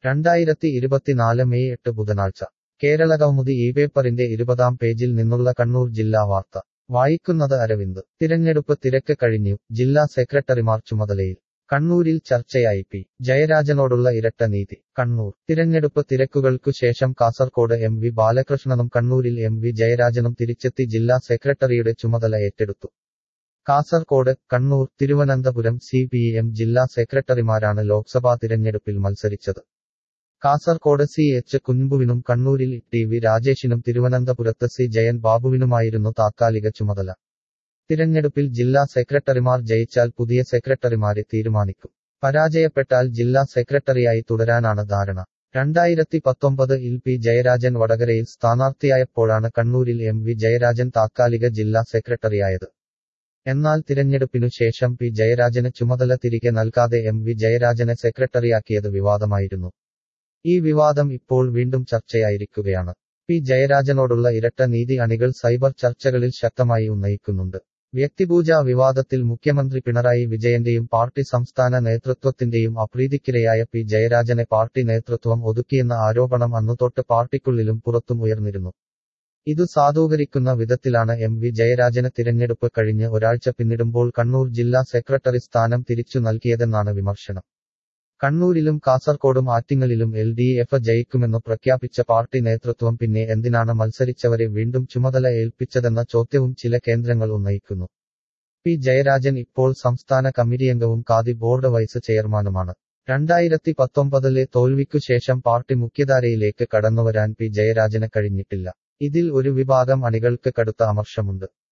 രണ്ടായിരത്തി ഇരുപത്തിനാല് മെയ് എട്ട് ബുധനാഴ്ച കേരളകൗമുദി ഈ പേപ്പറിന്റെ ഇരുപതാം പേജിൽ നിന്നുള്ള കണ്ണൂർ ജില്ലാ വാർത്ത വായിക്കുന്നത് അരവിന്ദ് തിരഞ്ഞെടുപ്പ് തിരക്ക് കഴിഞ്ഞു ജില്ലാ സെക്രട്ടറിമാർ ചുമതലയിൽ കണ്ണൂരിൽ ചർച്ചയായി പി ജയരാജനോടുള്ള ഇരട്ട നീതി കണ്ണൂർ തിരഞ്ഞെടുപ്പ് തിരക്കുകൾക്കു ശേഷം കാസർകോട് എം വി ബാലകൃഷ്ണനും കണ്ണൂരിൽ എം വി ജയരാജനും തിരിച്ചെത്തി ജില്ലാ സെക്രട്ടറിയുടെ ചുമതല ഏറ്റെടുത്തു Kasaragod Kannur Thiruvananthapuram C P M ജില്ലാ സെക്രട്ടറിമാരാണ് ലോക്സഭാ തിരഞ്ഞെടുപ്പിൽ മത്സരിച്ചത് കാസർകോട് സി എച്ച് കുൻപുവിനും കണ്ണൂരിൽ ടി വി രാജേഷിനും തിരുവനന്തപുരത്ത് സി ജയൻ ബാബുവിനുമായിരുന്നു താത്കാലിക ചുമതല തിരഞ്ഞെടുപ്പിൽ ജില്ലാ സെക്രട്ടറിമാർ ജയിച്ചാൽ പുതിയ സെക്രട്ടറിമാരെ തീരുമാനിക്കും പരാജയപ്പെട്ടാൽ ജില്ലാ സെക്രട്ടറിയായി തുടരാനാണ് ധാരണ രണ്ടായിരത്തി പത്തൊമ്പത് ഇൽ പി ജയരാജൻ വടകരയിൽ സ്ഥാനാർത്ഥിയായപ്പോഴാണ് കണ്ണൂരിൽ എം വി ജയരാജൻ താത്കാലിക ജില്ലാ സെക്രട്ടറിയായത് എന്നാൽ തിരഞ്ഞെടുപ്പിനു ശേഷം പി ജയരാജന് ചുമതല തിരികെ നൽകാതെ എം വി ജയരാജനെ സെക്രട്ടറിയാക്കിയത് വിവാദമായിരുന്നു ഈ വിവാദം ഇപ്പോൾ വീണ്ടും ചർച്ചയായിരിക്കുകയാണ് പി ജയരാജനോടുള്ള ഇരട്ട നീതി അണികൾ സൈബർ ചർച്ചകളിൽ ശക്തമായി ഉന്നയിക്കുന്നുണ്ട് വ്യക്തിപൂജാ വിവാദത്തിൽ മുഖ്യമന്ത്രി പിണറായി വിജയന്റെയും പാർട്ടി സംസ്ഥാന നേതൃത്വത്തിന്റെയും അപ്രീതിക്കിരയായ പി ജയരാജനെ പാർട്ടി നേതൃത്വം ഒതുക്കിയെന്ന ആരോപണം അന്നുതൊട്ട് പാർട്ടിക്കുള്ളിലും പുറത്തും ഉയർന്നിരുന്നു ഇതു സാധൂകരിക്കുന്ന വിധത്തിലാണ് എം വി ജയരാജന് തിരഞ്ഞെടുപ്പ് കഴിഞ്ഞ് ഒരാഴ്ച പിന്നിടുമ്പോൾ കണ്ണൂർ ജില്ലാ സെക്രട്ടറി സ്ഥാനം തിരിച്ചു നൽകിയതെന്നാണ് വിമർശനം കണ്ണൂരിലും കാസർകോടും ആറ്റിങ്ങലിലും എൽ ഡി എഫ് ജയിക്കുമെന്നു പ്രഖ്യാപിച്ച പാർട്ടി നേതൃത്വം പിന്നെ എന്തിനാണ് മത്സരിച്ചവരെ വീണ്ടും ചുമതല ഏൽപ്പിച്ചതെന്ന ചോദ്യവും ചില കേന്ദ്രങ്ങൾ ഉന്നയിക്കുന്നു പി ജയരാജൻ ഇപ്പോൾ സംസ്ഥാന കമ്മിറ്റിയംഗവും കാതി ബോർഡ് വൈസ് ചെയർമാനുമാണ് രണ്ടായിരത്തി പത്തൊമ്പതിലെ തോൽവിക്കു ശേഷം പാർട്ടി മുഖ്യധാരയിലേക്ക് കടന്നുവരാൻ പി ജയരാജന് കഴിഞ്ഞിട്ടില്ല ഇതിൽ ഒരു വിഭാഗം അണികൾക്ക് കടുത്ത അമർഷമുണ്ട്